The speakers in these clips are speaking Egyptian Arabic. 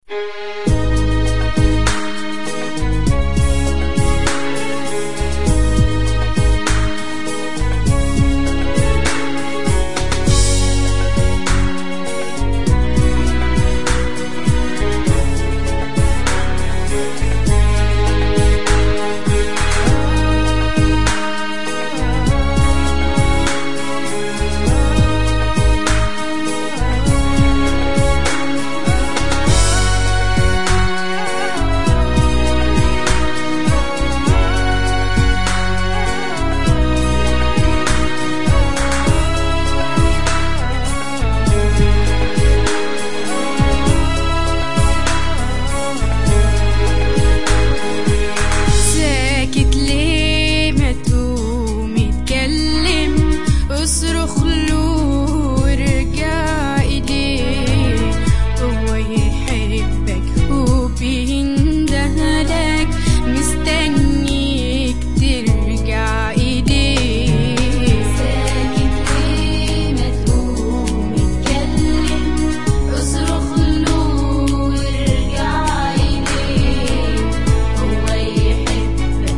ساكت ليه ما تقوم اتكلم اصرخ له وارجع اليه هو يحبك وبيندهلك مستنيك ترجع اليه ساكت ليه ما تقوم اتكلم اصرخ له وارجع إليه هو يحبك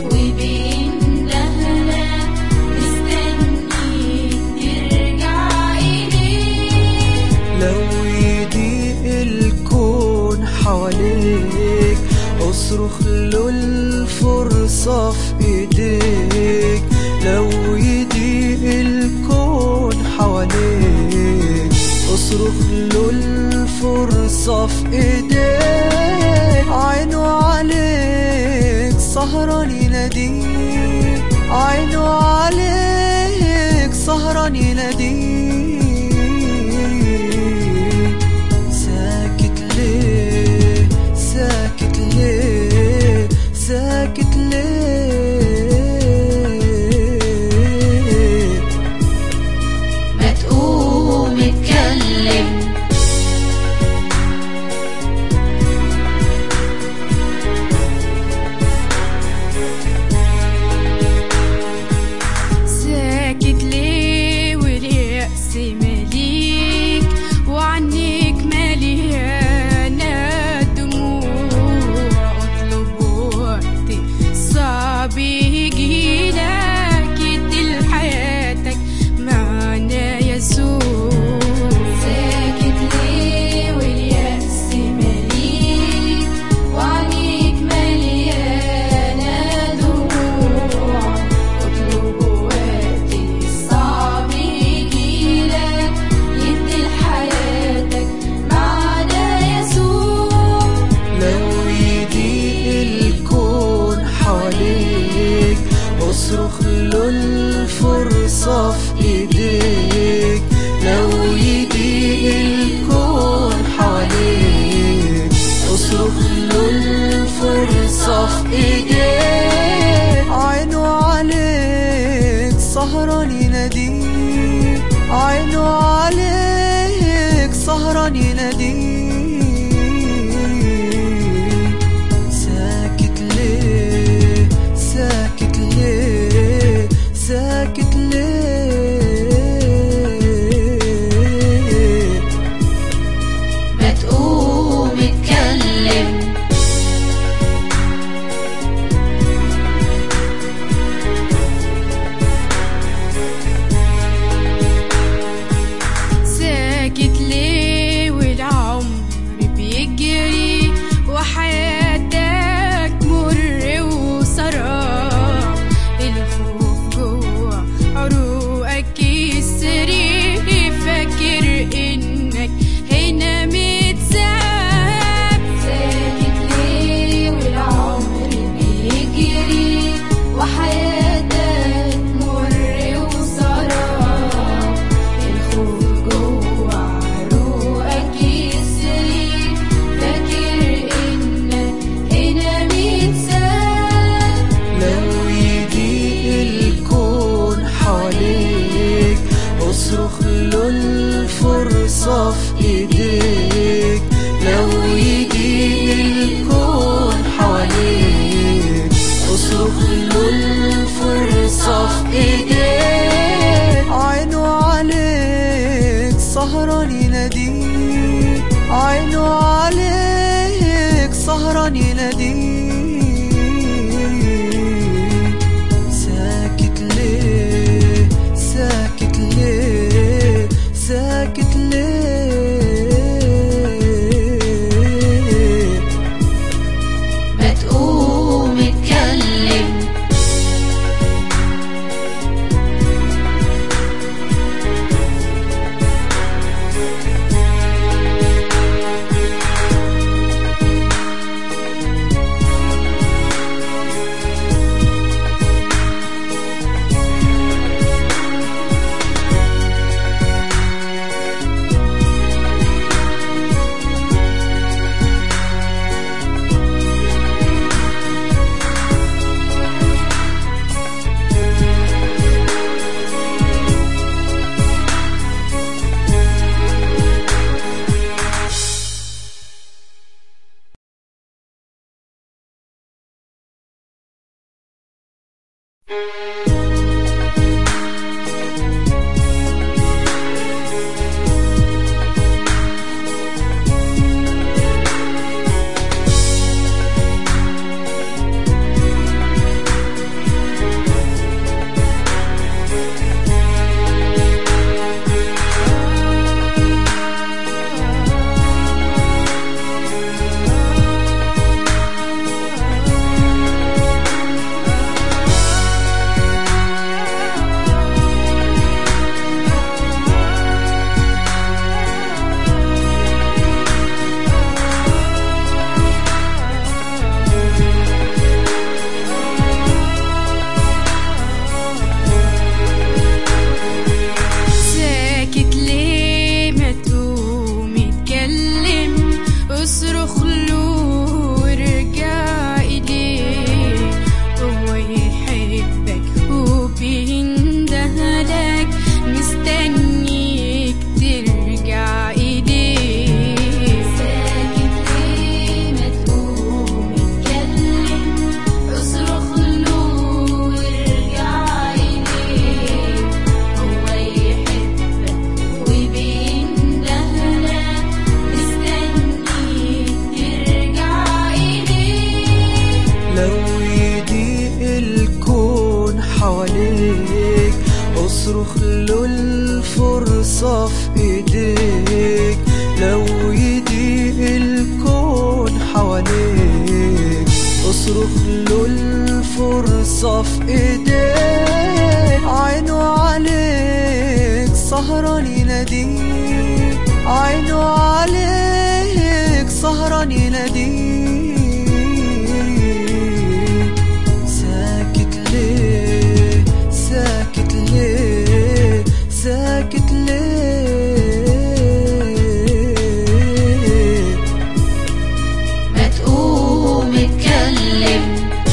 وبيندهلك مستنيك ترجع إليه لو يضيق الكون حواليك اصرخ له الفرصة في ايديك لو يضيق الكون حواليك اصرخ له الفرصة في ايديك عينه عليك سهران يناديك عينه عليك سهران يناديك ساكت ليه ساكت ليه ساكت ليه ما تقوم اتكلم ساكت ليه واليأس مليك وعنيك مليانة دموع اطلب وقت صعب يجيلك يدي حياتك معنا يسوع ساكت ليه واليأس مليك وعنيك مليانة دموع اطلب وقت الصعب يجيلك يدي لحياتك معنا يسوع لو يضيق الكون حواليك اصرخ له الفرصة في ايديك لو يضيق الكون حواليك اصرخ له الفرصة في ايديك عينه عليك سهران يناديك عينه عليك سهران يناديك ساكت ليه ساكت ليه ساكت ليه ما تقوم اتكلم ساكت ليه والعمر بيجري وحياتك مر وسراب الخوف جوه عروقك يسري فاكر انك هنا متساب ساكت ليه والعمر بيجري وحياتك مر وسراب الخوف جوه عروقك يسري فاكر انك هنا متساب لو يضيق الكون حواليك اصرخ له الفرصة في ايديك لو يضيق الكون حواليك اصرخ له الفرصة في ايديك عينه عليك سهران يناديك عينه عليك سهران يناديك ساكت ليه ساكت ليه ساكت ليه ما تقوم اتكلم ساكت ليه ما تقوم اتكلم اصرخ له وارجع ايديه هو يحبك وبيندهلك مستنيك ترجع ايديه ساكت ليه ما تقوم اتكلم اصرخ له وارجع إليه هو يحبك وبيندهلك مستنيك ترجع إليه لو يضيق الكون حواليك اصرخ له الفرصة في ايديك لو يضيق الكون حواليك اصرخ له الفرصة في ايديك عينه عليك سهران يناديك عينه عليك سهران يناديك ساكت ليه ساكت ليه ساكت ليه ما تقوم اتكلم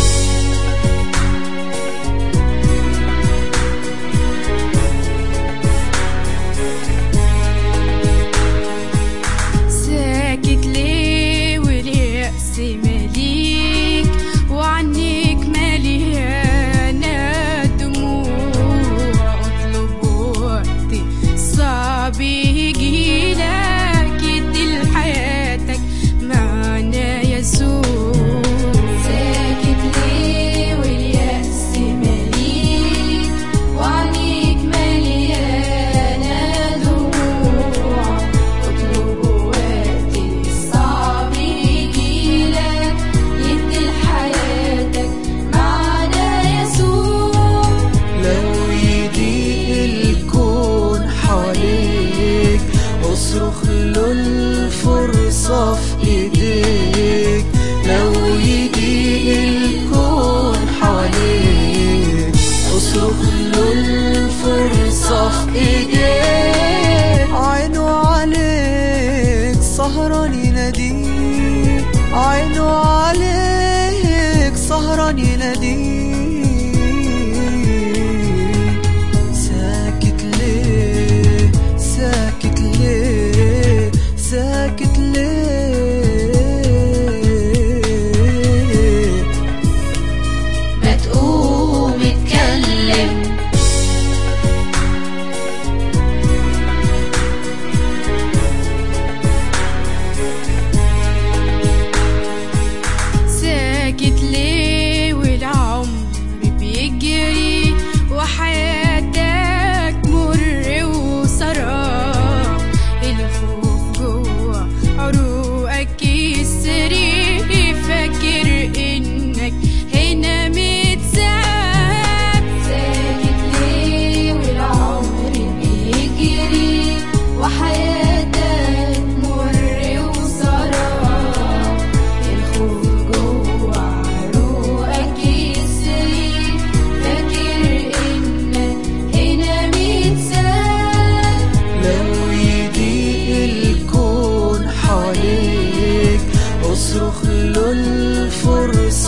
ساكت ليه واليأس مليك وعنيك مليانة دموع اطلب وقت صعب يجيلك يدي لحياتك معنى يسوع ساكت ليه واليأس مليك وعنيك مليانة دموع اطلب وقت الصعب يجيلك يدي لحياتك معنى يسوع لو يضيق الكون حواليك اصرخ له الفرصة في ايديك لو يضيق الكون حواليك اصرخ له الفرصة في ايديك عينه عليك سهران يناديك عينه عليك سهران يناديك ساكت ليه ساكت ليه ساكت ليه ما تقوم اتكلم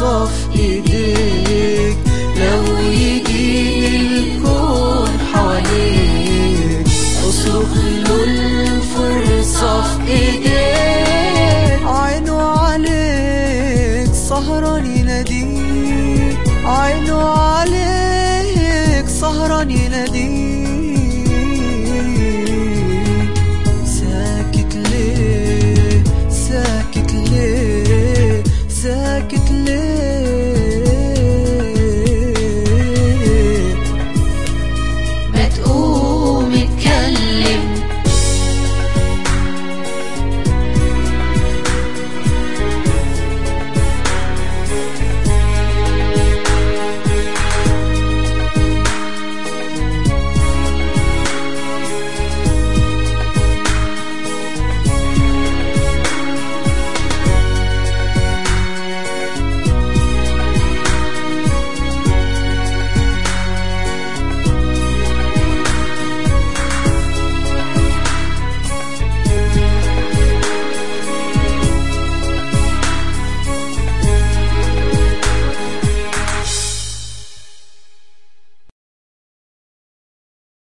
فرصة في ايديك لو يجي الكون حواليك اصرخ له الفرصة في ايديك عينه عليك سهران يناديك عينه عليك سهران يناديك